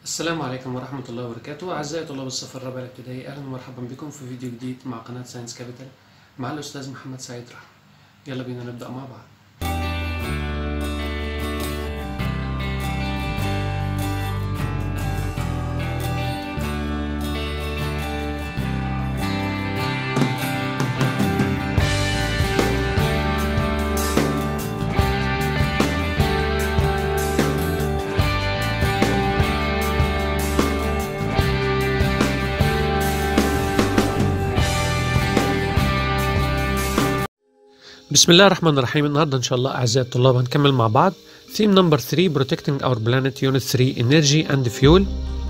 السلام عليكم ورحمة الله وبركاته أعزائي طلاب الصف الرابع الابتدائي أهلا ومرحبا بكم في فيديو جديد مع قناة ساينس كابيتال مع الأستاذ محمد سعيد رحمة يلا بينا نبدأ مع بعض بسم الله الرحمن الرحيم النهارده ان شاء الله اعزائي الطلاب هنكمل مع بعض ثيم نمبر 3 protecting our planet unit 3 energy and fuel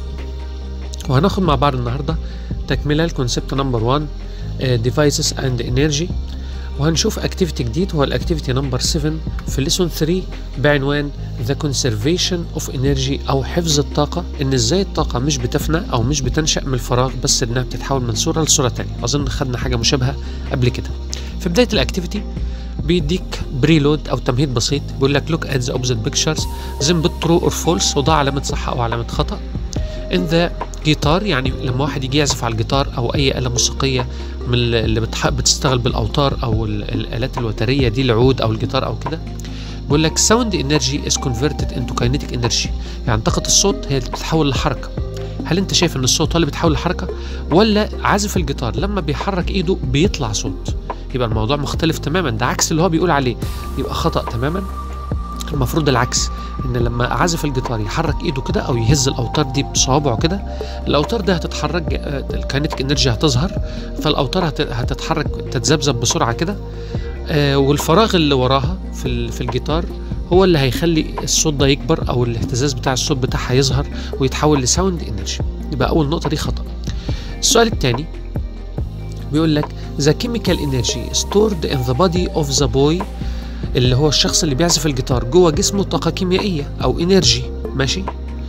وهناخد مع بعض النهارده تكمله الكونسبت نمبر 1 devices and energy وهنشوف اكتيفيتي جديد هو الاكتيفيتي نمبر 7 في ليسون 3 بعنوان The Conservation of Energy او حفظ الطاقة ان ازاي الطاقة مش بتفنى او مش بتنشأ من الفراغ بس انها بتتحول من صورة لصورة تانية اظن خدنا حاجة مشابهة قبل كده في بداية الاكتيفيتي بيديك بريلود او تمهيد بسيط بيقول لك لوك ات ذا اوبزيت بيكتشرز زين ترو اور فولس وضع علامة صح او علامة خطأ ان ذا جيتار يعني لما واحد يجي يعزف على الجيتار او اي آلة موسيقية من اللي بتح... بتشتغل بالاوتار او ال- الالات الوترية دي العود او الجيتار او كده بيقول لك ساوند انرجي از كونفرتد انتو كاينيتيك انرجي يعني طاقة الصوت هي اللي بتتحول لحركة هل انت شايف ان الصوت هو اللي بيتحول لحركة ولا عازف الجيتار لما بيحرك ايده بيطلع صوت يبقى الموضوع مختلف تماما ده عكس اللي هو بيقول عليه يبقى خطأ تماما المفروض العكس ان لما عازف الجيتار يحرك ايده كده او يهز الاوتار دي بصوابعه كده الاوتار دي هتتحرك آه، الكاينتيك انرجي هتظهر فالاوتار هت- هتتحرك تتذبذب بسرعه كده آه، والفراغ اللي وراها في ال- في الجيتار هو اللي هيخلي الصوت ده يكبر او الاهتزاز بتاع الصوت بتاعها يظهر ويتحول لساوند انرجي يبقى اول نقطه دي خطأ السؤال الثاني بيقول لك the chemical energy stored in the body of the boy اللي هو الشخص اللي بيعزف الجيتار جوه جسمه طاقة كيميائية أو انرجي ماشي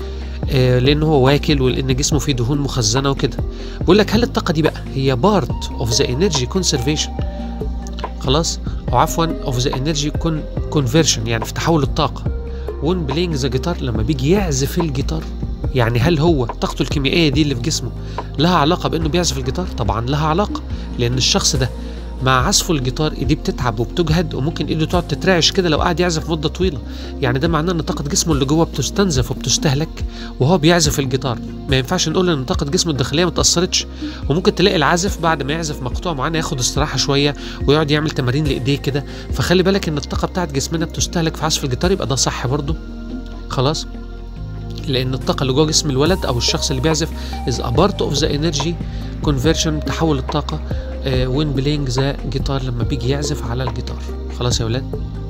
آه لأن هو واكل ولأن جسمه فيه دهون مخزنة وكده بيقول لك هل الطاقة دي بقى هي part of the energy conservation خلاص أو عفوا of the energy con- conversion يعني في تحول الطاقة when playing the guitar لما بيجي يعزف الجيتار يعني هل هو طاقته الكيميائية دي اللي في جسمه لها علاقة بأنه بيعزف الجيتار؟ طبعا لها علاقة لأن الشخص ده مع عزفه الجيتار ايديه بتتعب وبتجهد وممكن ايده تقعد تترعش كده لو قعد يعزف مده طويله يعني ده معناه ان طاقه جسمه اللي جوه بتستنزف وبتستهلك وهو بيعزف الجيتار ما ينفعش نقول ان طاقه جسمه الداخليه ما تاثرتش وممكن تلاقي العازف بعد ما يعزف مقطوعه معينه ياخد استراحه شويه ويقعد يعمل تمارين لايديه كده فخلي بالك ان الطاقه بتاعت جسمنا بتستهلك في عزف الجيتار يبقى ده صح برضه خلاص لان الطاقه اللي جوه جسم الولد او الشخص اللي بيعزف is a part of the energy conversion تحول الطاقه وين بلاينج ذا جيتار لما بيجي يعزف على الجيتار خلاص يا ولاد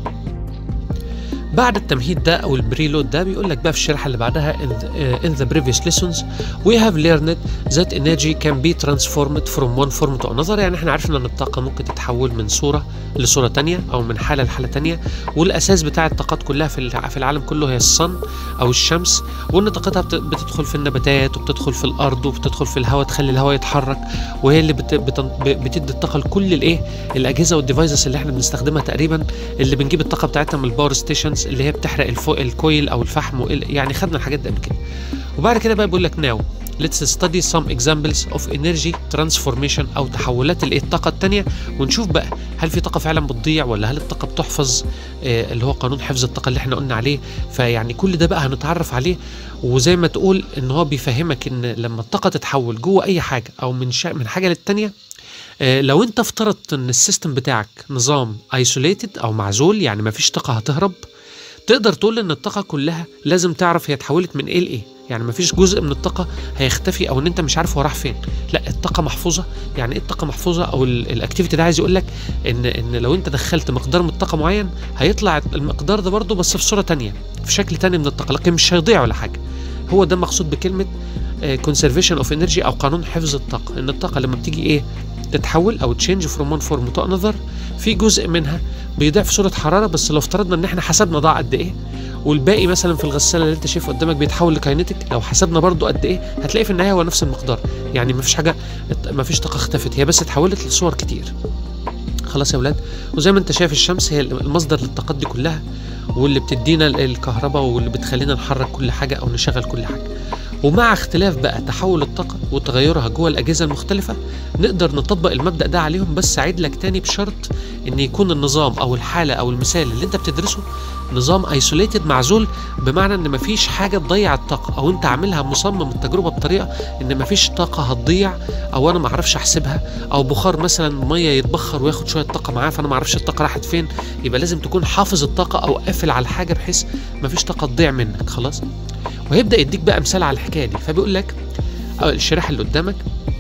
بعد التمهيد ده او البريلود ده بيقول لك بقى في الشريحه اللي بعدها in the, uh, in the previous lessons we have learned that energy can be transformed from one form to another يعني احنا عرفنا ان الطاقه ممكن تتحول من صوره لصوره تانية او من حاله لحاله تانية والاساس بتاع الطاقات كلها في الع- في العالم كله هي الصن او الشمس وان طاقتها بت- بتدخل في النباتات وبتدخل في الارض وبتدخل في الهواء تخلي الهواء يتحرك وهي اللي بت... بتن... ب- بتدي الطاقه لكل الايه الاجهزه والديفايسز اللي احنا بنستخدمها تقريبا اللي بنجيب الطاقه بتاعتها من الباور ستيشنز اللي هي بتحرق الفو... الكويل او الفحم وال... يعني خدنا الحاجات دي قبل كده وبعد كده بقى بيقول لك ناو let's study some examples of energy transformation او تحولات الايه الطاقه التانية ونشوف بقى هل في طاقه فعلا بتضيع ولا هل الطاقه بتحفظ آه اللي هو قانون حفظ الطاقه اللي احنا قلنا عليه فيعني كل ده بقى هنتعرف عليه وزي ما تقول ان هو بيفهمك ان لما الطاقه تتحول جوه اي حاجه او من شا... من حاجه للتانيه آه، لو انت افترضت ان السيستم بتاعك نظام ايسوليتد او معزول يعني مفيش طاقه هتهرب تقدر تقول ان الطاقه كلها لازم تعرف هي اتحولت من ايه لايه يعني مفيش جزء من الطاقه هيختفي او ان انت مش عارف هو راح فين لا الطاقه محفوظه يعني ايه الطاقه محفوظه او ال- الاكتيفيتي ده عايز يقول لك ان ان لو انت دخلت مقدار من الطاقه معين هيطلع المقدار ده برضه بس في صوره تانية في شكل تاني من الطاقه لكن مش هيضيع ولا حاجه هو ده مقصود بكلمه كونسرفيشن اوف انرجي او قانون حفظ الطاقه ان الطاقه لما بتيجي ايه تتحول او تشينج فروم وان فورم تو انذر في جزء منها بيضيع في صوره حراره بس لو افترضنا ان احنا حسبنا ضاع قد ايه والباقي مثلا في الغساله اللي انت شايفه قدامك بيتحول لكاينتيك لو حسبنا برضو قد ايه هتلاقي في النهايه هو نفس المقدار يعني مفيش حاجه مفيش طاقه اختفت هي بس اتحولت لصور كتير خلاص يا ولاد وزي ما انت شايف الشمس هي المصدر للطاقات دي كلها واللي بتدينا ال- الكهرباء واللي بتخلينا نحرك كل حاجه او نشغل كل حاجه ومع اختلاف بقى تحول الطاقة وتغيرها جوه الأجهزة المختلفة نقدر نطبق المبدأ ده عليهم بس أعيد لك تاني بشرط إن يكون النظام أو الحالة أو المثال اللي أنت بتدرسه نظام ايسوليتد معزول بمعنى ان مفيش حاجه تضيع الطاقه او انت عاملها مصمم التجربه بطريقه ان مفيش طاقه هتضيع او انا ما اعرفش احسبها او بخار مثلا ميه يتبخر وياخد شويه طاقه معاه فانا ما اعرفش الطاقه راحت فين يبقى لازم تكون حافظ الطاقه او قافل على الحاجه بحيث مفيش طاقه تضيع منك خلاص وهيبدا يديك بقى مثال على الحكايه دي فبيقول لك أو الشريحه اللي قدامك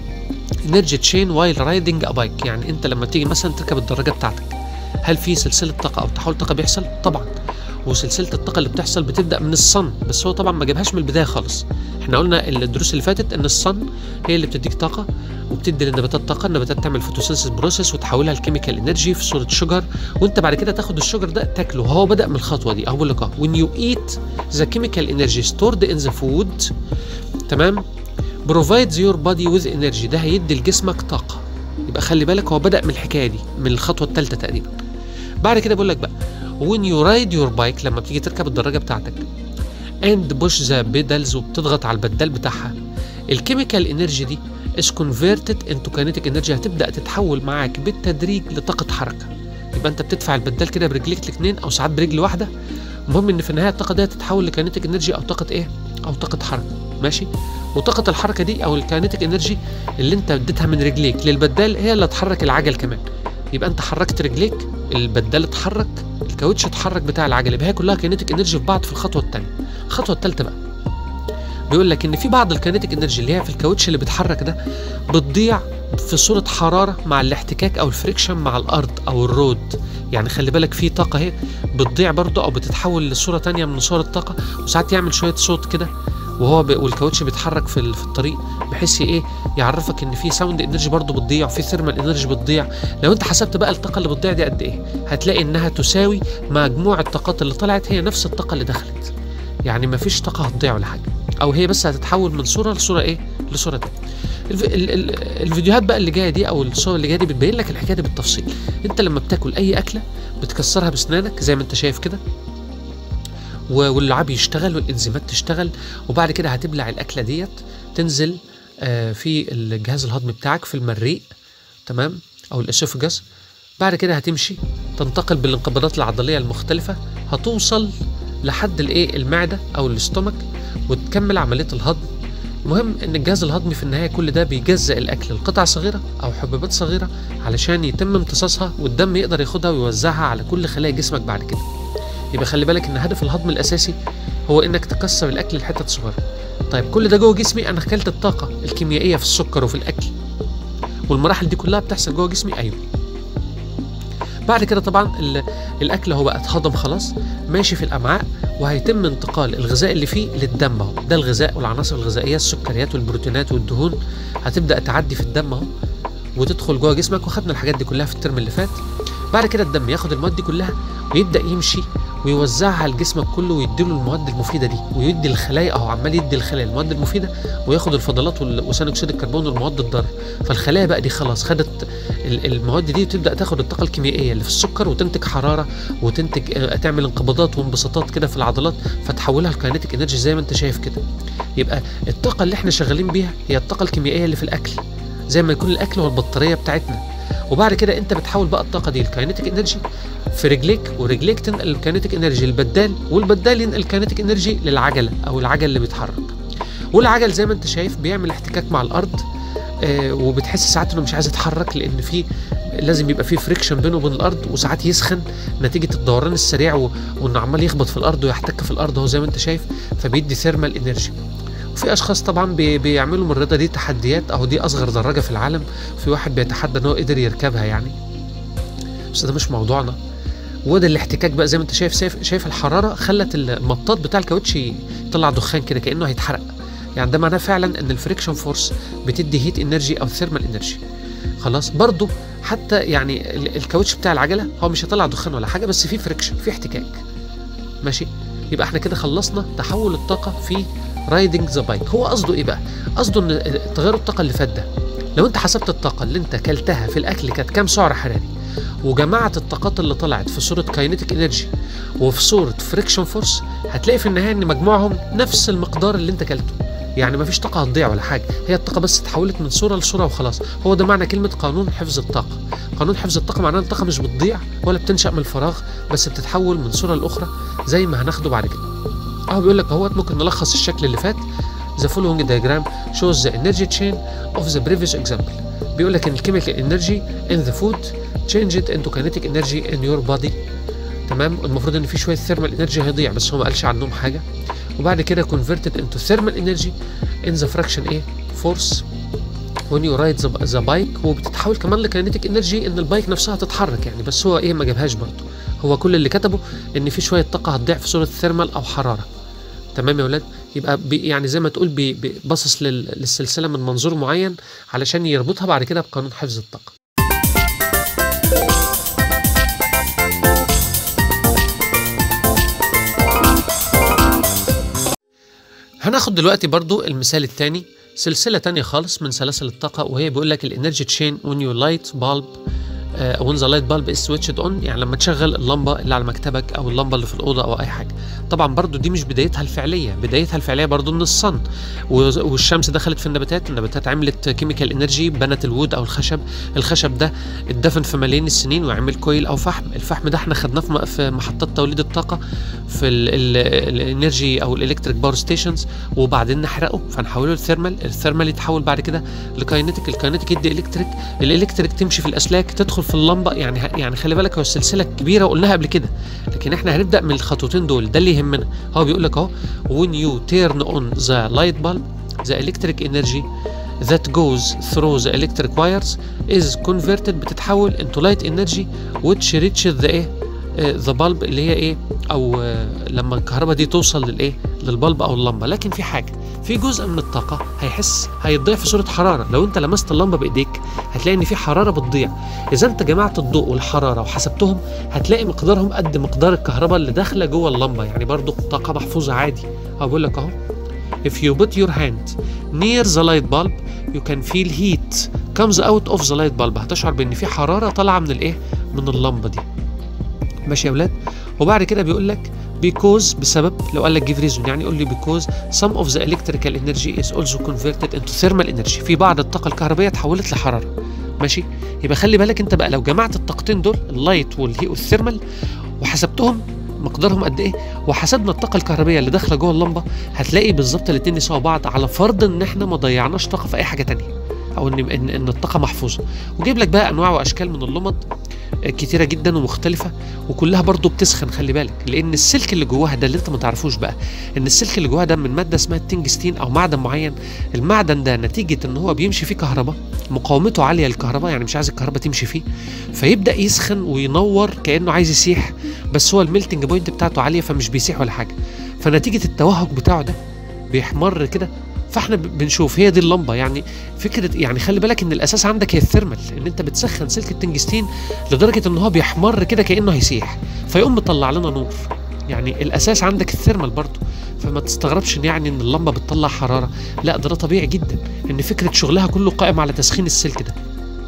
انرجي تشين وايل رايدنج ا بايك يعني انت لما تيجي مثلا تركب الدراجه بتاعتك هل في سلسله طاقه او تحول طاقه بيحصل طبعا وسلسله الطاقه اللي بتحصل بتبدا من الصن بس هو طبعا ما جابهاش من البدايه خالص احنا قلنا الدروس اللي فاتت ان الصن هي اللي بتديك طاقه وبتدي للنباتات طاقه النباتات تعمل فوتوسينثيس بروسيس وتحولها لكيميكال انرجي في صوره شجر وانت بعد كده تاخد الشجر ده تاكله هو بدا من الخطوه دي اهو بقول لك when you eat the chemical energy stored in the food تمام provides your body with energy ده هيدي لجسمك طاقه يبقى خلي بالك هو بدا من الحكايه دي من الخطوه الثالثه تقريبا بعد كده بقول لك بقى when you ride your bike لما بتيجي تركب الدراجة بتاعتك and push the pedals وبتضغط على البدال بتاعها الكيميكال انرجي دي is converted into kinetic energy هتبدأ تتحول معاك بالتدريج لطاقة حركة يبقى انت بتدفع البدال كده برجليك الاثنين او ساعات برجل واحدة المهم ان في النهاية الطاقة دي تتحول لكينيتيك انرجي او طاقة ايه او طاقة حركة ماشي وطاقة الحركة دي او الكينيتيك انرجي اللي انت اديتها من رجليك للبدال هي اللي تحرك العجل كمان يبقى انت حركت رجليك البدال اتحرك الكاوتش اتحرك بتاع العجله يبقى هي كلها كينيتيك انرجي في بعض في الخطوه الثانيه الخطوه الثالثه بقى بيقول لك ان في بعض الكينيتيك انرجي اللي هي في الكاوتش اللي بيتحرك ده بتضيع في صورة حرارة مع الاحتكاك أو الفريكشن مع الأرض أو الرود يعني خلي بالك في طاقة اهي بتضيع برضه أو بتتحول لصورة تانية من صور الطاقة وساعات يعمل شوية صوت كده وهو ب... والكاوتش بيتحرك في, في الطريق بحيث ايه يعرفك ان في ساوند انرجي برضه بتضيع وفي ثيرمال انرجي بتضيع لو انت حسبت بقى الطاقه اللي بتضيع دي قد ايه هتلاقي انها تساوي مجموع الطاقات اللي طلعت هي نفس الطاقه اللي دخلت يعني ما فيش طاقه هتضيع ولا حاجه او هي بس هتتحول من صوره لصوره ايه لصوره تانية الف... ال... ال... الفيديوهات بقى اللي جايه دي او الصور اللي جايه دي بتبين لك الحكايه دي بالتفصيل انت لما بتاكل اي اكله بتكسرها بسنانك زي ما انت شايف كده واللعاب يشتغل والانزيمات تشتغل وبعد كده هتبلع الاكله ديت تنزل آه في الجهاز الهضمي بتاعك في المريء تمام او الاسوفجاس بعد كده هتمشي تنتقل بالانقباضات العضليه المختلفه هتوصل لحد الايه المعده او الاستومك وتكمل عمليه الهضم المهم ان الجهاز الهضمي في النهايه كل ده بيجزأ الاكل لقطع صغيره او حبوبات صغيره علشان يتم امتصاصها والدم يقدر ياخدها ويوزعها على كل خلايا جسمك بعد كده يبقى خلي بالك ان هدف الهضم الاساسي هو انك تكسر الاكل لحتت صغيره طيب كل ده جوه جسمي انا اكلت الطاقه الكيميائيه في السكر وفي الاكل والمراحل دي كلها بتحصل جوه جسمي ايوه بعد كده طبعا الاكل هو بقى اتهضم خلاص ماشي في الامعاء وهيتم انتقال الغذاء اللي فيه للدم اهو ده الغذاء والعناصر الغذائيه السكريات والبروتينات والدهون هتبدا تعدي في الدم اهو وتدخل جوه جسمك وخدنا الحاجات دي كلها في الترم اللي فات بعد كده الدم ياخد المواد دي كلها ويبدا يمشي ويوزعها لجسمك كله ويديله المواد المفيده دي ويدي الخلايا اهو عمال يدي الخلايا المواد المفيده وياخد الفضلات وثاني اكسيد الكربون والمواد الضاره فالخلايا بقى دي خلاص خدت المواد دي وتبدا تاخد الطاقه الكيميائيه اللي في السكر وتنتج حراره وتنتج تعمل انقباضات وانبساطات كده في العضلات فتحولها لكاينتيك انرجي زي ما انت شايف كده يبقى الطاقه اللي احنا شغالين بيها هي الطاقه الكيميائيه اللي في الاكل زي ما يكون الاكل هو البطاريه بتاعتنا وبعد كده انت بتحول بقى الطاقه دي الكاينتيك انرجي في رجليك ورجليك تنقل الكاينتيك انرجي للبدال والبدال ينقل الكاينتيك انرجي للعجله او العجل اللي بيتحرك والعجل زي ما انت شايف بيعمل احتكاك مع الارض آه وبتحس ساعات انه مش عايز يتحرك لان في لازم يبقى في فريكشن بينه وبين الارض وساعات يسخن نتيجه الدوران السريع و... وانه عمال يخبط في الارض ويحتك في الارض اهو زي ما انت شايف فبيدي ثيرمال انرجي وفي اشخاص طبعا بي بيعملوا من الرياضه دي تحديات اهو دي اصغر دراجه في العالم في واحد بيتحدى ان هو قدر يركبها يعني بس ده مش موضوعنا وده الاحتكاك بقى زي ما انت شايف شايف, شايف الحراره خلت المطاط بتاع الكاوتش يطلع دخان كده كانه هيتحرق يعني ده معناه فعلا ان الفريكشن فورس بتدي هيت انرجي او ثيرمال انرجي خلاص برضو حتى يعني الكاوتش بتاع العجله هو مش هيطلع دخان ولا حاجه بس في فريكشن في احتكاك ماشي يبقى احنا كده خلصنا تحول الطاقه في رايدنج ذا بايك هو قصده ايه بقى قصده ان تغير الطاقه اللي فات ده لو انت حسبت الطاقه اللي انت كلتها في الاكل كانت كام سعر حراري وجمعت الطاقات اللي طلعت في صوره كاينيتيك انرجي وفي صوره فريكشن فورس هتلاقي في النهايه ان مجموعهم نفس المقدار اللي انت كلته يعني مفيش طاقه هتضيع ولا حاجه هي الطاقه بس اتحولت من صوره لصوره وخلاص هو ده معنى كلمه قانون حفظ الطاقه قانون حفظ الطاقه معناه ان الطاقه مش بتضيع ولا بتنشا من الفراغ بس بتتحول من صوره لاخرى زي ما هناخده بعد كده اهو بيقول لك اهوت ممكن نلخص الشكل اللي فات The following diagram shows the energy chain of the previous example بيقول لك ان الكيميكال انرجي in the food changed into kinetic energy in your body تمام المفروض ان في شويه ثيرمال انرجي هيضيع بس هو ما قالش عنهم حاجه وبعد كده converted into thermal energy in the fraction ايه force when you ride the, the bike وبتتحول كمان لكينيتيك انرجي ان البايك نفسها تتحرك يعني بس هو ايه ما جابهاش برضه هو كل اللي كتبه ان في شويه طاقه هتضيع في صوره ثيرمال او حراره تمام يا ولاد يبقى بي يعني زي ما تقول بي بي باصص لل- للسلسله من منظور معين علشان يربطها بعد كده بقانون حفظ الطاقه هناخد دلوقتي برضو المثال الثاني سلسلة تانية خالص من سلاسل الطاقة وهي بيقول لك الانرجي تشين when you light bulb uh, when the light bulb is switched on يعني لما تشغل اللمبة اللي على مكتبك أو اللمبة اللي في الأوضة أو أي حاجة طبعا برضو دي مش بدايتها الفعلية بدايتها الفعلية برضو من الصن و- والشمس دخلت في النباتات النباتات عملت كيميكال انرجي بنت الوود أو الخشب الخشب ده اتدفن في ملايين السنين وعمل كويل أو فحم الفحم ده احنا خدناه في م- في محطات توليد الطاقة في ال- ال- الانرجي او الالكتريك باور ستيشنز وبعدين نحرقه فنحوله لثيرمال الثيرمال يتحول بعد كده لكاينتيك الكاينتيك يدي الكتريك الالكتريك تمشي في الاسلاك تدخل في اللمبه يعني يعني خلي بالك هو السلسله كبيره وقلناها قبل كده لكن احنا هنبدا من الخطوتين دول ده اللي يهمنا هو بيقول لك اهو when you turn on the light bulb the electric energy that goes through the electric wires is converted بتتحول into light energy which reaches the ايه ذا بالب اللي هي ايه او آه، لما الكهرباء دي توصل للايه للبلب او اللمبه لكن في حاجه في جزء من الطاقه هيحس هيضيع في صوره حراره لو انت لمست اللمبه بايديك هتلاقي ان في حراره بتضيع اذا انت جمعت الضوء والحراره وحسبتهم هتلاقي مقدارهم قد مقدار الكهرباء اللي داخله جوه اللمبه يعني برضو طاقه محفوظه عادي هو بقول لك اهو If you put your hand near the light bulb you can feel heat comes out of the light bulb هتشعر بان في حراره طالعه من الايه من اللمبه دي ماشي يا ولاد وبعد كده بيقول لك because بسبب لو قال لك give reason يعني يقول لي because some of the electrical energy is also converted into thermal energy في بعض الطاقة الكهربائية اتحولت لحرارة ماشي يبقى خلي بالك انت بقى لو جمعت الطاقتين دول اللايت والهي والثيرمال وحسبتهم مقدارهم قد ايه وحسبنا الطاقه الكهربائيه اللي داخله جوه اللمبه هتلاقي بالظبط الاتنين يساووا بعض على فرض ان احنا ما ضيعناش طاقه في اي حاجه تانية او ان ان, إن الطاقه محفوظه وجايب لك بقى انواع واشكال من اللمض كتيره جدا ومختلفه وكلها برضو بتسخن خلي بالك لان السلك اللي جواها ده اللي انت ما تعرفوش بقى ان السلك اللي جواها ده من ماده اسمها التنجستين او معدن معين المعدن ده نتيجه ان هو بيمشي فيه كهرباء مقاومته عاليه للكهرباء يعني مش عايز الكهرباء تمشي فيه فيبدا يسخن وينور كانه عايز يسيح بس هو الميلتنج بوينت بتاعته عاليه فمش بيسيح ولا حاجه فنتيجه التوهج بتاعه ده بيحمر كده فاحنا ب- بنشوف هي دي اللمبه يعني فكره يعني خلي بالك ان الاساس عندك هي الثيرمال ان انت بتسخن سلك التنجستين لدرجه ان هو بيحمر كده كانه هيسيح فيقوم مطلع لنا نور يعني الاساس عندك الثيرمال برضه فما تستغربش ان يعني ان اللمبه بتطلع حراره لا ده, ده طبيعي جدا ان فكره شغلها كله قائم على تسخين السلك ده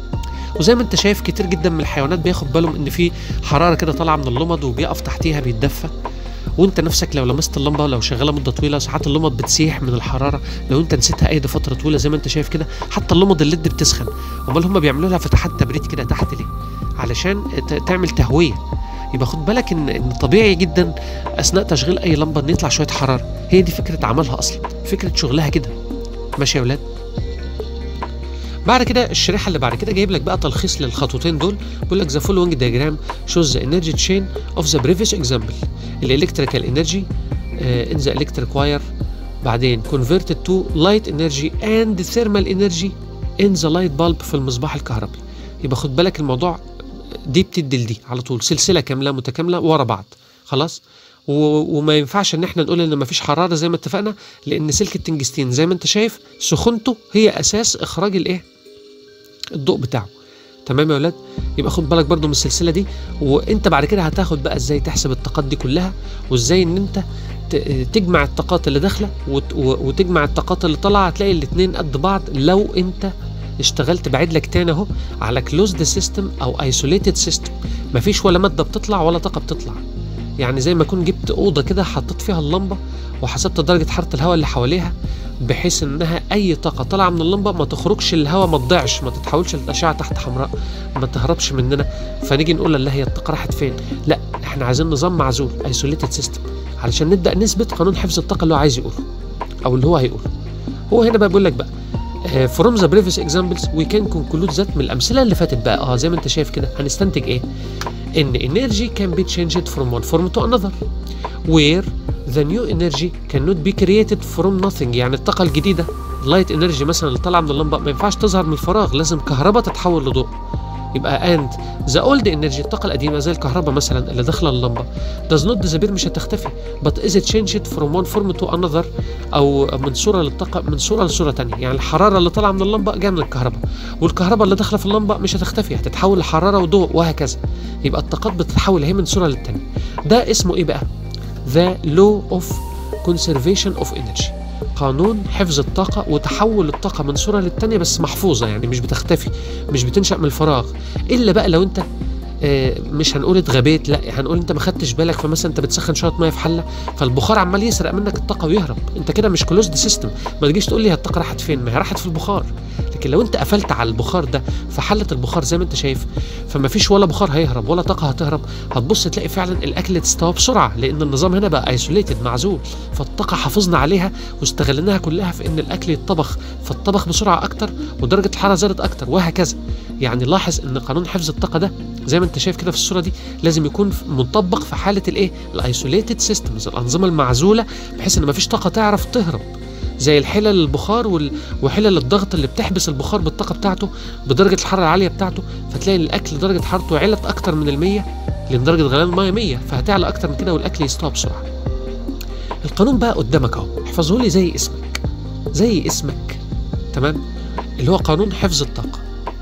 وزي ما انت شايف كتير جدا من الحيوانات بياخد بالهم ان في حراره كده طالعه من اللمض وبيقف تحتيها بيتدفى وانت نفسك لو لمست اللمبه لو شغاله مده طويله ساعات اللمض بتسيح من الحراره لو انت نسيتها ايدي فتره طويله زي ما انت شايف كده حتى اللمض الليد بتسخن امال هم بيعملوا لها فتحات تبريد كده تحت ليه علشان ت- تعمل تهويه يبقى خد بالك ان ان طبيعي جدا اثناء تشغيل اي لمبه ان يطلع شويه حراره هي دي فكره عملها اصلا فكره شغلها كده ماشي يا ولاد بعد كده الشريحه اللي بعد كده جايب لك بقى تلخيص للخطوتين دول بيقول لك ذا فولوينج diagram shows the energy chain of the previous example الالكتريكال انرجي ان ذا الكتريك واير بعدين converted to light energy and thermal energy in the light bulb في المصباح الكهربي يبقى خد بالك الموضوع دي بتدي لدي على طول سلسله كامله متكامله ورا بعض خلاص و- وما ينفعش ان احنا نقول ان مفيش حراره زي ما اتفقنا لان سلك التنجستين زي ما انت شايف سخونته هي اساس اخراج الايه الضوء بتاعه تمام يا ولاد يبقى خد بالك برضو من السلسله دي وانت بعد كده هتاخد بقى ازاي تحسب الطاقات دي كلها وازاي ان انت ت- تجمع الطاقات اللي داخله وت- و- وتجمع الطاقات اللي طالعه هتلاقي الاتنين قد بعض لو انت اشتغلت بعيد لك تاني اهو على كلوزد سيستم او ايسوليتد سيستم مفيش ولا ماده بتطلع ولا طاقه بتطلع يعني زي ما اكون جبت اوضه كده حطيت فيها اللمبه وحسبت درجه حراره الهواء اللي حواليها بحيث انها اي طاقه طالعه من اللمبه ما تخرجش الهواء ما تضيعش ما تتحولش لاشعه تحت حمراء ما تهربش مننا فنيجي نقول لا هي الطاقه راحت فين لا احنا عايزين نظام معزول ايسوليتد سيستم علشان نبدا نثبت قانون حفظ الطاقه اللي هو عايز يقوله او اللي هو هيقوله هو هنا بقى بيقول لك بقى آه، from the previous examples we can conclude that من الامثله اللي فاتت بقى اه زي ما انت شايف كده هنستنتج ايه ان energy can be changed from one form to another where the new energy cannot be created from nothing يعني الطاقه الجديده اللايت انرجي مثلا اللي طالعه من اللمبه ما ينفعش تظهر من الفراغ لازم كهرباء تتحول لضوء يبقى and the old energy الطاقة القديمة زي الكهرباء مثلا اللي داخلة اللمبة does not disappear مش هتختفي but is it changed from one form to another أو من صورة للطاقة من صورة لصورة تانية يعني الحرارة اللي طالعة من اللمبة جاية من الكهرباء والكهرباء اللي داخلة في اللمبة مش هتختفي هتتحول لحرارة وضوء وهكذا يبقى الطاقات بتتحول هي من صورة للتانية ده اسمه ايه بقى the law of conservation of energy قانون حفظ الطاقة وتحول الطاقة من صورة للتانية بس محفوظة يعني مش بتختفي مش بتنشأ من الفراغ إلا بقى لو أنت آه، مش هنقول اتغبيت لا هنقول انت ما خدتش بالك فمثلا انت بتسخن شويه ميه في حله فالبخار عمال يسرق منك الطاقه ويهرب انت كده مش كلوزد سيستم ما تجيش تقول لي الطاقه راحت فين ما هي راحت في البخار لكن لو انت قفلت على البخار ده في حله البخار زي ما انت شايف فما فيش ولا بخار هيهرب ولا طاقه هتهرب هتبص تلاقي فعلا الاكل تستوى بسرعه لان النظام هنا بقى ايسوليتد معزول فالطاقه حافظنا عليها واستغلناها كلها في ان الاكل يتطبخ فالطبخ بسرعه اكتر ودرجه الحراره زادت اكتر وهكذا يعني لاحظ ان قانون حفظ الطاقه ده زي ما انت شايف كده في الصوره دي لازم يكون مطبق في حاله الايه الايسوليتد سيستمز الانظمه المعزوله بحيث ان مفيش طاقه تعرف تهرب زي الحلل البخار وال- وحلل الضغط اللي بتحبس البخار بالطاقه بتاعته بدرجه الحراره العاليه بتاعته فتلاقي الاكل درجه حرارته علت اكتر من المية لان درجه غليان الميه 100 فهتعلى اكتر من كده والاكل يستوى بسرعه القانون بقى قدامك اهو احفظه لي زي اسمك زي اسمك تمام اللي هو قانون حفظ الطاقه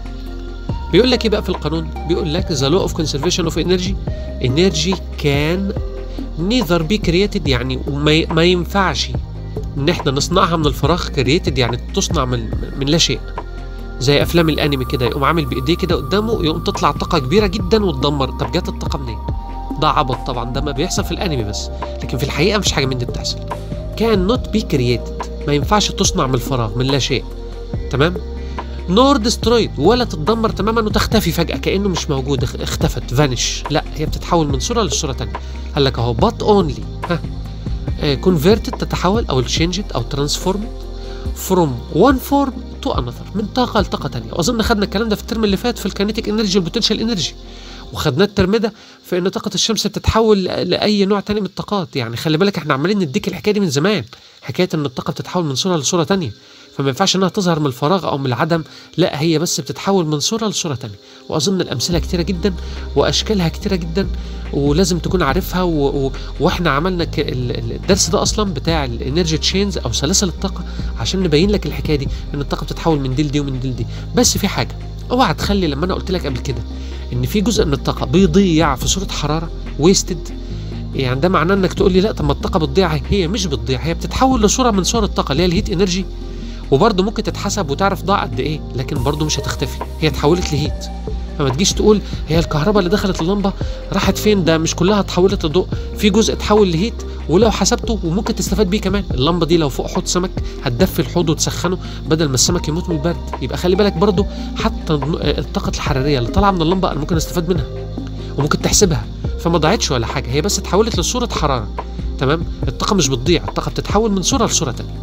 بيقول لك ايه بقى في القانون بيقول لك the law of conservation of energy energy can neither be created يعني ما, ما ينفعش ان احنا نصنعها من الفراغ created يعني تصنع من من لا شيء زي افلام الانمي كده يقوم عامل بايديه كده قدامه يقوم تطلع طاقه كبيره جدا وتدمر طب جت الطاقه منين ده عبط طبعا ده ما بيحصل في الانمي بس لكن في الحقيقه مفيش حاجه من دي بتحصل كان نوت بي created ما ينفعش تصنع من الفراغ من لا شيء تمام نور ديسترويد ولا تتدمر تماما وتختفي فجأة كأنه مش موجود اخ- اختفت فانش لا هي بتتحول من صورة لصورة تانية قال لك اهو بات اونلي ها كونفيرتد تتحول او تشينجد او ترانسفورم فروم وان فورم تو انذر من طاقة لطاقة تانية واظن خدنا الكلام ده في الترم اللي فات في الكينيتيك انرجي والبوتنشال انرجي وخدناه الترم ده في ان طاقة الشمس بتتحول لأي نوع تاني من الطاقات يعني خلي بالك احنا عمالين نديك الحكاية دي من زمان حكاية ان الطاقة بتتحول من صورة لصورة تانية فما ينفعش انها تظهر من الفراغ او من العدم لا هي بس بتتحول من صوره لصوره تانية واظن الامثله كتيره جدا واشكالها كتيره جدا ولازم تكون عارفها و... و... واحنا عملنا ك... ال- ال- الدرس ده اصلا بتاع الانرجي تشينز او سلاسل الطاقه عشان نبين لك الحكايه دي ان الطاقه بتتحول من دي لدي ومن دي لدي بس في حاجه اوعى تخلي لما انا قلت لك قبل كده ان في جزء من الطاقه بيضيع في صوره حراره ويستد يعني ده معناه انك تقول لي لا طب ما الطاقه بتضيع هي مش بتضيع هي بتتحول لصوره من صور الطاقه اللي هي الهيت انرجي وبرضه ممكن تتحسب وتعرف ضاع قد ايه لكن برضه مش هتختفي هي اتحولت لهيت فما تجيش تقول هي الكهرباء اللي دخلت اللمبه راحت فين ده مش كلها اتحولت لضوء في جزء اتحول لهيت ولو حسبته وممكن تستفاد بيه كمان اللمبه دي لو فوق حوض سمك هتدفي الحوض وتسخنه بدل ما السمك يموت من البرد يبقى خلي بالك برضه حتى الن- الطاقه الحراريه اللي طالعه من اللمبه انا ممكن استفاد منها وممكن تحسبها فما ضاعتش ولا حاجه هي بس اتحولت لصوره حراره تمام الطاقه مش بتضيع الطاقه بتتحول من صوره لصوره تانية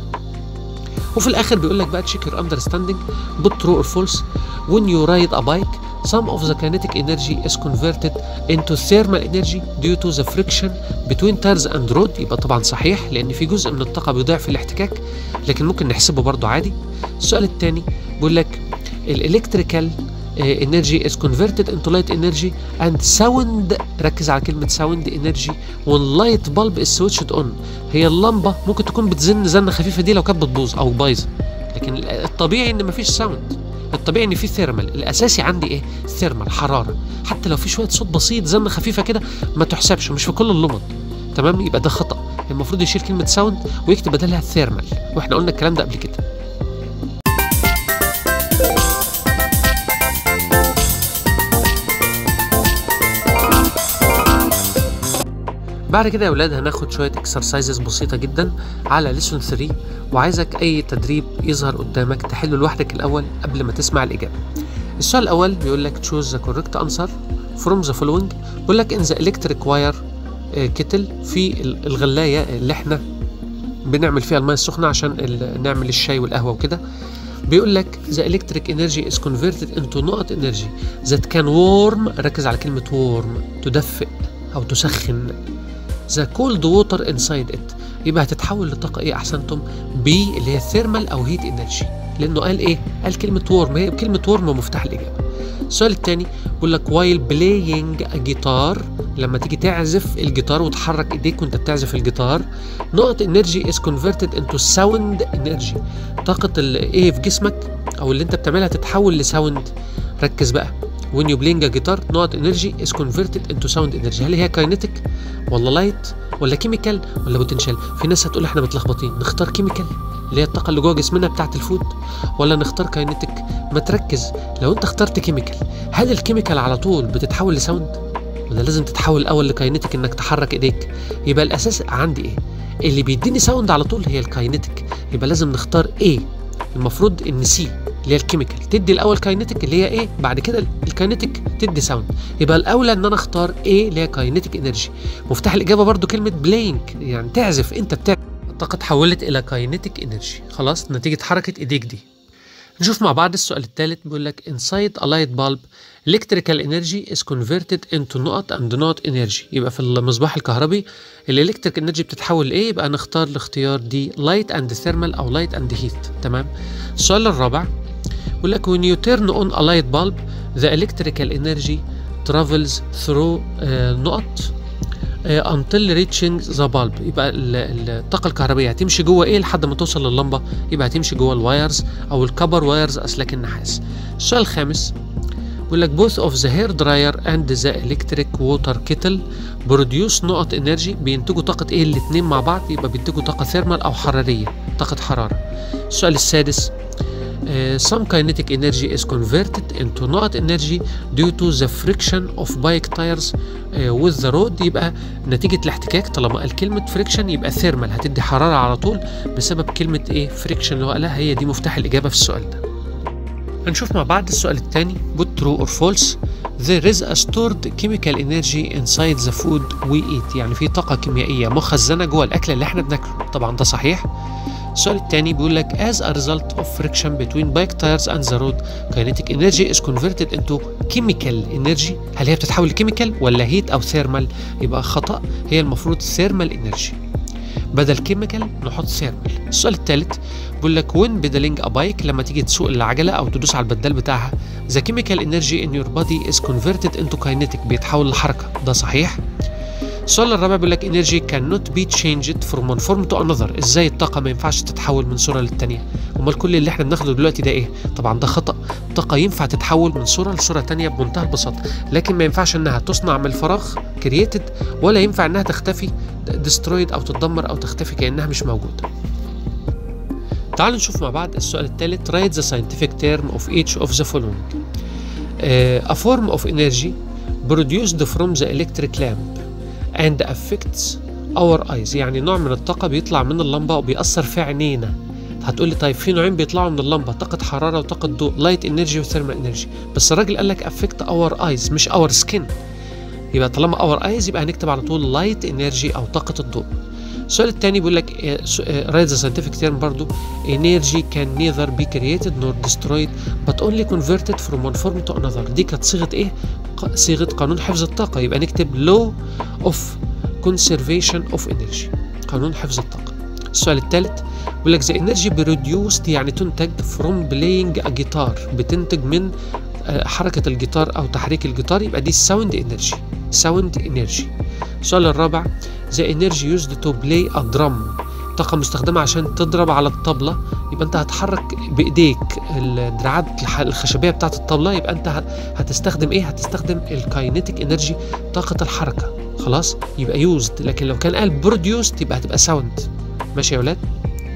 وفي الاخر بيقول لك بقى check your understanding put true or false when you ride a bike some of the kinetic energy is converted into thermal energy due to the friction between tires and road يبقى طبعا صحيح لان في جزء من الطاقه بيضيع في الاحتكاك لكن ممكن نحسبه برضه عادي السؤال الثاني بيقول لك الالكتريكال energy is converted into light energy and sound ركز على كلمة sound energy when light bulb is switched on هي اللمبة ممكن تكون بتزن زنة خفيفة دي لو كانت بتبوظ أو بايظة لكن الطبيعي إن مفيش ساوند الطبيعي إن في ثيرمال الأساسي عندي إيه؟ ثيرمال حرارة حتى لو في شوية صوت بسيط زنة خفيفة كده ما تحسبش مش في كل اللمض تمام يبقى ده خطأ المفروض يشيل كلمة ساوند ويكتب بدلها ثيرمال واحنا قلنا الكلام ده قبل كده بعد كده يا ولاد هناخد شويه اكسرسايزز بسيطه جدا على ليسون 3 وعايزك اي تدريب يظهر قدامك تحله لوحدك الاول قبل ما تسمع الاجابه السؤال الاول بيقول لك choose the correct answer from the following بيقول لك in the electric wire كتل في الغلايه اللي احنا بنعمل فيها الميه السخنه عشان نعمل الشاي والقهوه وكده بيقول لك the electric energy is converted into نقط energy that can warm ركز على كلمة warm تدفئ أو تسخن the cold water inside it يبقى هتتحول لطاقة إيه أحسنتم B اللي هي thermal أو heat energy لأنه قال إيه؟ قال كلمة warm هي كلمة warm مفتاح الإجابة السؤال الثاني بيقول لك while playing a guitar لما تيجي تعزف الجيتار وتحرك ايديك وانت بتعزف الجيتار نقط انرجي is converted into sound energy طاقة الايه في جسمك او اللي انت بتعملها تتحول لساوند ركز بقى when you playing a guitar نقط انرجي is converted into sound energy هل هي كاينتيك ولا لايت ولا كيميكال ولا بوتنشال في ناس هتقول احنا متلخبطين نختار كيميكال اللي هي الطاقه اللي جوه جسمنا بتاعه الفود ولا نختار كاينتيك ما تركز لو انت اخترت كيميكال هل الكيميكال على طول بتتحول لساوند ولا لازم تتحول الاول لكاينتيك انك تحرك ايديك يبقى الاساس عندي ايه اللي بيديني ساوند على طول هي الكاينتيك يبقى لازم نختار ايه المفروض ان سي اللي هي الكيميكال تدي الاول كاينتيك اللي هي ايه بعد كده الكاينتيك تدي ساوند يبقى الاولى ان انا اختار ايه اللي هي كاينتيك انرجي مفتاح الاجابه برضو كلمه بلينك يعني تعزف انت بتعزف الطاقه اتحولت الى كاينتيك انرجي خلاص نتيجه حركه ايديك دي نشوف مع بعض السؤال الثالث بيقول لك inside a light bulb electrical energy is converted into نقط and not energy يبقى في المصباح الكهربي الالكتريك انرجي بتتحول لايه يبقى نختار الاختيار دي light and thermal او light and heat تمام السؤال الرابع بيقول لك when you turn on a light bulb the electrical energy travels through uh, نقط uh, until reaching the bulb يبقى الطاقة الكهربائية هتمشي جوه ايه لحد ما توصل لللمبة يبقى هتمشي جوه الوايرز او الكبر وايرز اسلاك النحاس السؤال الخامس بيقول لك both of the hair dryer and the electric water kettle produce نقط انرجي بينتجوا طاقة ايه الاتنين مع بعض يبقى بينتجوا طاقة ثيرمال او حرارية طاقة حرارة السؤال السادس Uh, some kinetic energy is converted into نقط energy due to the friction of bike tires uh, with the road يبقى نتيجة الاحتكاك طالما قال كلمة friction يبقى thermal هتدي حرارة على طول بسبب كلمة ايه friction اللي هو قالها هي دي مفتاح الإجابة في السؤال ده هنشوف مع بعض السؤال الثاني put true or false there is a stored chemical energy inside the food we eat يعني في طاقة كيميائية مخزنة جوه الأكل اللي احنا بناكله طبعا ده صحيح السؤال الثاني بيقول لك as a result of friction between bike tires and the road kinetic energy is converted into chemical energy هل هي بتتحول لكيميكال ولا هيت او ثيرمال يبقى خطأ هي المفروض ثيرمال انرجي بدل كيميكال نحط ثيرمال السؤال الثالث بيقول لك when pedaling a bike لما تيجي تسوق العجله او تدوس على البدال بتاعها the chemical energy in your body is converted into kinetic بيتحول لحركه ده صحيح السؤال الرابع بيقول لك energy cannot be changed from one form to another ازاي الطاقة ما ينفعش تتحول من صورة للتانية امال كل اللي احنا بناخده دلوقتي ده ايه طبعا ده خطأ الطاقة ينفع تتحول من صورة لصورة تانية بمنتهى البساطة لكن ما ينفعش انها تصنع من الفراغ created ولا ينفع انها تختفي destroyed او تتدمر او تختفي كأنها مش موجودة تعالوا نشوف مع بعض السؤال الثالث write the scientific term of each of the following uh, a form of energy produced from the electric lamp and affects our eyes يعني نوع من الطاقة بيطلع من اللمبة وبيأثر في عينينا هتقول لي طيب في نوعين بيطلعوا من اللمبة طاقة حرارة وطاقة ضوء لايت انرجي وثيرمال انرجي بس الراجل قال لك affect our eyes مش our skin يبقى طالما our eyes يبقى هنكتب على طول لايت انرجي او طاقة الضوء السؤال الثاني بيقول لك رايت ذا scientific term برضو energy can neither be created nor destroyed but only converted from one form to another دي كانت صيغة ايه؟ صيغة قانون حفظ الطاقة يبقى نكتب law of conservation of energy قانون حفظ الطاقة السؤال الثالث بيقول لك the energy produced يعني تنتج from playing a guitar بتنتج من حركة الجيتار أو تحريك الجيتار يبقى دي sound energy sound energy السؤال الرابع the energy used to play a drum طاقة مستخدمة عشان تضرب على الطبلة يبقى انت هتحرك بايديك الدراعات الخشبية بتاعت الطبلة يبقى انت هتستخدم ايه هتستخدم الكاينيتيك انرجي طاقة الحركة خلاص يبقى يوزد لكن لو كان قال بروديوست يبقى هتبقى ساوند ماشي يا ولاد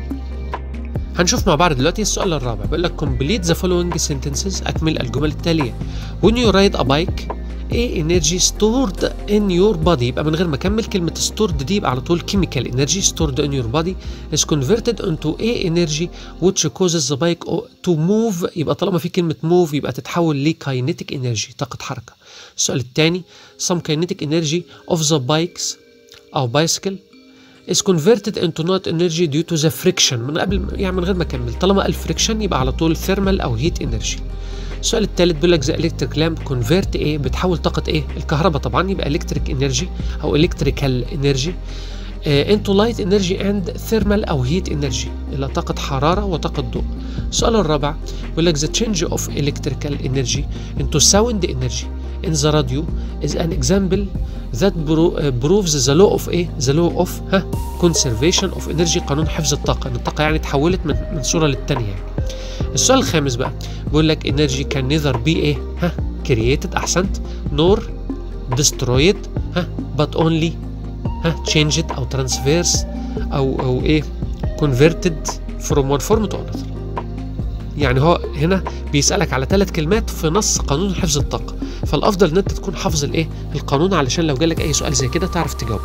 هنشوف مع بعض دلوقتي السؤال الرابع بيقول لك complete the following sentences اكمل الجمل التالية when you ride a bike A energy stored in your body يبقى من غير ما اكمل كلمه stored دي يبقى على طول chemical energy stored in your body is converted into A energy which causes the bike to move يبقى طالما في كلمه move يبقى تتحول ل kinetic energy طاقه حركه السؤال الثاني some kinetic energy of the bikes او bicycle is converted into not energy due to the friction من قبل يعني من غير ما اكمل طالما الفريكشن يبقى على طول thermal او heat energy السؤال الثالث بيقول لك ذا الكتريك لامب كونفيرت ايه بتحول طاقه ايه الكهرباء طبعا يبقى الكتريك انرجي او الكتريكال انرجي انتو لايت انرجي اند ثيرمال او هيت انرجي الى طاقه حراره وطاقه ضوء السؤال الرابع بيقول لك ذا تشينج اوف الكتريكال انرجي انتو ساوند انرجي in the radio is an example that proves the law of ايه the law of ها conservation of energy قانون حفظ الطاقه ان الطاقه يعني اتحولت من من صوره للثانيه يعني. السؤال الخامس بقى بيقول لك energy can neither be ايه ها created احسنت nor destroyed ها but only ها changed او transfers او او ايه converted from one form to another يعني هو هنا بيسألك على ثلاث كلمات في نص قانون حفظ الطاقة فالأفضل إن أنت تكون حافظ الإيه القانون علشان لو جالك أي سؤال زي كده تعرف تجاوبه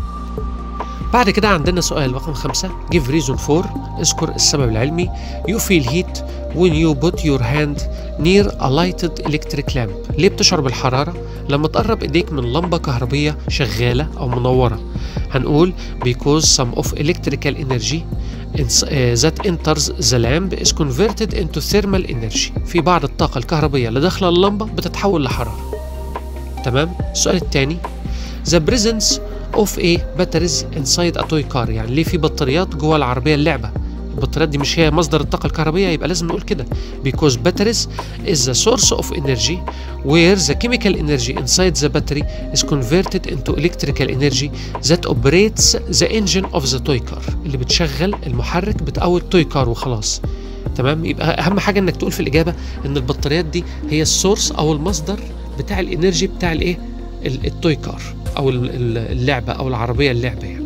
بعد كده عندنا سؤال رقم خمسة give reason for اذكر السبب العلمي you feel heat when you put your hand near a lighted electric lamp ليه بتشعر بالحرارة لما تقرب ايديك من لمبة كهربية شغالة أو منورة هنقول because some of electrical energy that enters the lamp is converted into thermal energy في بعض الطاقة الكهربية اللي داخلة اللمبة بتتحول لحرارة تمام السؤال الثاني the presence of a batteries inside a toy car يعني ليه في بطاريات جوه العربية اللعبة البطاريات دي مش هي مصدر الطاقة الكهربية يبقى لازم نقول كده because batteries is the source of energy where the chemical energy inside the battery is converted into electrical energy that operates the engine of the toy car اللي بتشغل المحرك بتاع التوي كار وخلاص تمام يبقى اهم حاجه انك تقول في الاجابه ان البطاريات دي هي السورس او المصدر بتاع الانرجي بتاع الايه التوي كار او اللعبه او العربيه اللعبه يعني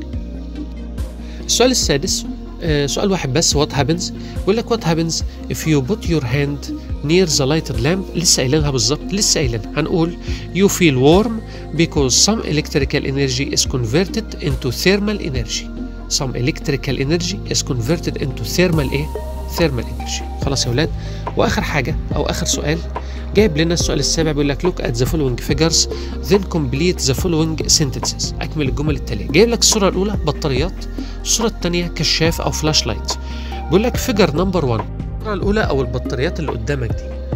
السؤال السادس سؤال واحد بس وات هابنز بيقول لك وات هابنز if you put your hand near the lighted lamp لسه قايلينها بالظبط لسه قايلينها هنقول you feel warm because some electrical energy is converted into thermal energy some electrical energy is converted into thermal ايه thermal energy خلاص يا ولاد واخر حاجه او اخر سؤال جايب لنا السؤال السابع بيقول لك look at the following figures then complete the following sentences اكمل الجمل التاليه جايب لك الصوره الاولى بطاريات الصوره الثانيه كشاف او فلاش لايت بيقول لك فيجر نمبر 1 الصوره الاولى او البطاريات اللي قدامك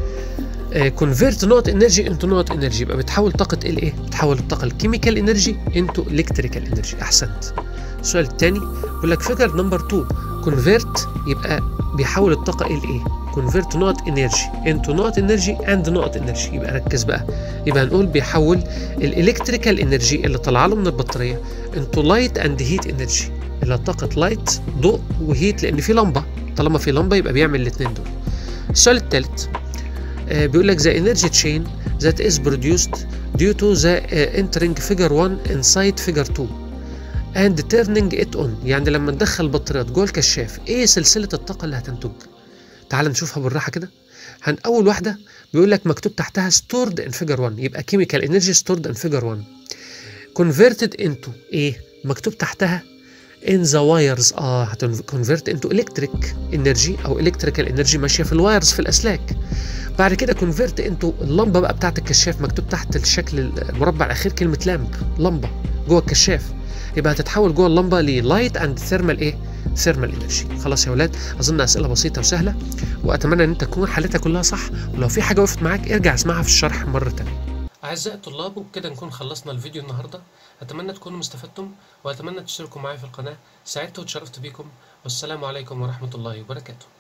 دي كونفيرت نوت انرجي انتو نوت انرجي يبقى بتحول طاقه الايه بتحول الطاقه الكيميكال انرجي انتو الكتريكال انرجي احسنت السؤال الثاني بيقول لك فيجر نمبر 2 كونفيرت يبقى بيحول الطاقه الى ايه convert not energy into not energy and not energy يبقى ركز بقى يبقى هنقول بيحول الالكتريكال انرجي اللي طالعه له من البطاريه into light and heat energy اللي طاقه لايت ضوء وهيت لان في لمبه طالما في لمبه يبقى بيعمل الاثنين دول السؤال الثالث آه بيقول لك the energy chain that is produced due to the uh, entering figure 1 inside figure 2 and turning it on يعني لما ندخل البطاريات جوه الكشاف ايه سلسله الطاقه اللي هتنتج تعال نشوفها بالراحه كده هن اول واحده بيقول لك مكتوب تحتها stored in figure 1 يبقى chemical energy stored in figure 1 converted into ايه مكتوب تحتها in the wires اه هتنفرت into electric energy او electrical energy ماشيه في الوايرز في الاسلاك بعد كده convert into اللمبه بقى بتاعت الكشاف مكتوب تحت الشكل المربع الاخير كلمه لامب لمبه جوه الكشاف يبقى هتتحول جوه اللمبه للايت اند ثيرمال ايه ثيرمال انرجي خلاص يا ولاد اظن اسئله بسيطه وسهله واتمنى ان انت تكون حلتها كلها صح ولو في حاجه وقفت معاك ارجع اسمعها في الشرح مره تانية اعزائي الطلاب وبكده نكون خلصنا الفيديو النهارده اتمنى تكونوا مستفدتم واتمنى تشتركوا معايا في القناه سعدت وتشرفت بيكم والسلام عليكم ورحمه الله وبركاته